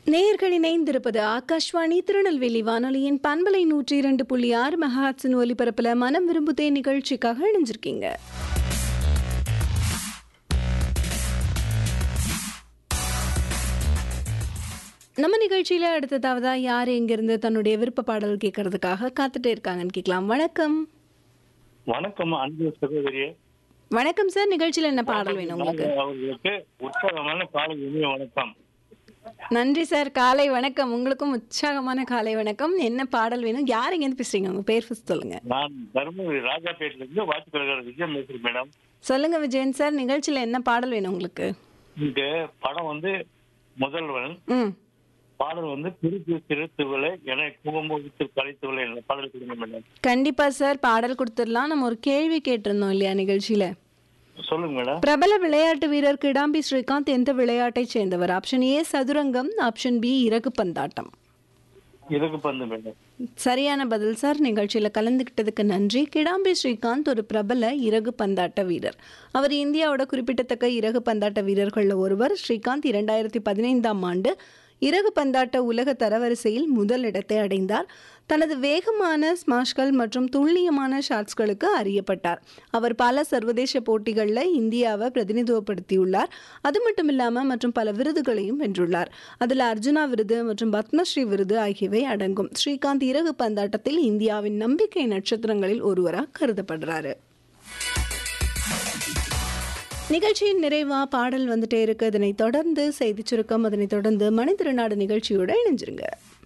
நேயர்கள் இணைந்திருப்பது ஆகாஷ்வாணி திருநெல்வேலி வானொலியின் பண்பலை நூற்றி இரண்டு புள்ளி ஆறு மெகாட்ஸின் ஒலிபரப்புல மனம் விரும்புதே நிகழ்ச்சிக்காக இணைஞ்சிருக்கீங்க நம்ம நிகழ்ச்சியில அடுத்ததாவதா யார் எங்கிருந்து தன்னுடைய விருப்ப பாடல் கேட்கறதுக்காக காத்துட்டே இருக்காங்கன்னு கேட்கலாம் வணக்கம் வணக்கம் அன்பு சகோதரியே வணக்கம் சார் நிகழ்ச்சியில என்ன பாடல் வேணும் உங்களுக்கு நாங்கள் அவர்களுக்கு உற்சாகமான காலை இனிய வணக்கம் நன்றி சார் காலை வணக்கம் உங்களுக்கும் உற்சாகமான காலை வணக்கம் என்ன பாடல் வேணும் யார் எங்கேருந்து பேசுறீங்க உங்க பேர் first சொல்லுங்க நான் தருமபுரி ராஜாபேட்டில இருந்து வாட்சிக்கலர் விஜயம் பேசுறேன் மேடம் சொல்லுங்க விஜயன் சார் நிகழ்ச்சியில என்ன பாடல் வேணும் உங்களுக்கு இந்த படம் வந்து முதல்வன் ம் பாடல் வந்து திருப்பி திருத்துவலை என குங்குமத்து கலைத்துவலை என்ற பாடல் கொடுங்க மேடம் கண்டிப்பா சார் பாடல் கொடுத்துடலாம் நம்ம ஒரு கேள்வி கேட்டிருந்தோம் இல்லையா நிகழ்ச்சியில சொல்லுங்க மேடம் பிரபல விளையாட்டு வீரர் கிடாம்பி ஸ்ரீகாந்த் எந்த விளையாட்டை சேர்ந்தவர் ஆப்ஷன் ஏ சதுரங்கம் ஆப்ஷன் பி இறகு பந்தாட்டம் இதுக்கு பந்து மேடம் சரியான பதில் சார் நிகழ்ச்சியில கலந்துக்கிட்டதுக்கு நன்றி கிடாம்பி ஸ்ரீகாந்த் ஒரு பிரபல இறகு பந்தாட்ட வீரர் அவர் இந்தியாவோட குறிப்பிடத்தக்க இறகு பந்தாட்ட வீரர்களில் ஒருவர் ஸ்ரீகாந்த் இரண்டாயிரத்தி பதினைந்தாம் ஆண்டு இறகு பந்தாட்ட உலக தரவரிசையில் முதல் இடத்தை அடைந்தார் தனது வேகமான ஸ்மாஷ்கள் மற்றும் துல்லியமான ஷாட்ஸ்களுக்கு அறியப்பட்டார் அவர் பல சர்வதேச போட்டிகளில் இந்தியாவை பிரதிநிதித்துவப்படுத்தியுள்ளார் அது மட்டும் இல்லாமல் மற்றும் பல விருதுகளையும் வென்றுள்ளார் அதில் அர்ஜுனா விருது மற்றும் பத்மஸ்ரீ விருது ஆகியவை அடங்கும் ஸ்ரீகாந்த் இறகு பந்தாட்டத்தில் இந்தியாவின் நம்பிக்கை நட்சத்திரங்களில் ஒருவராக கருதப்படுறாரு நிகழ்ச்சியின் நிறைவா பாடல் வந்துட்டே இருக்கு அதனைத் தொடர்ந்து செய்திச் சுருக்கம் அதனைத் தொடர்ந்து மணித்திருநாடு நிகழ்ச்சியோட இணைஞ்சிருங்க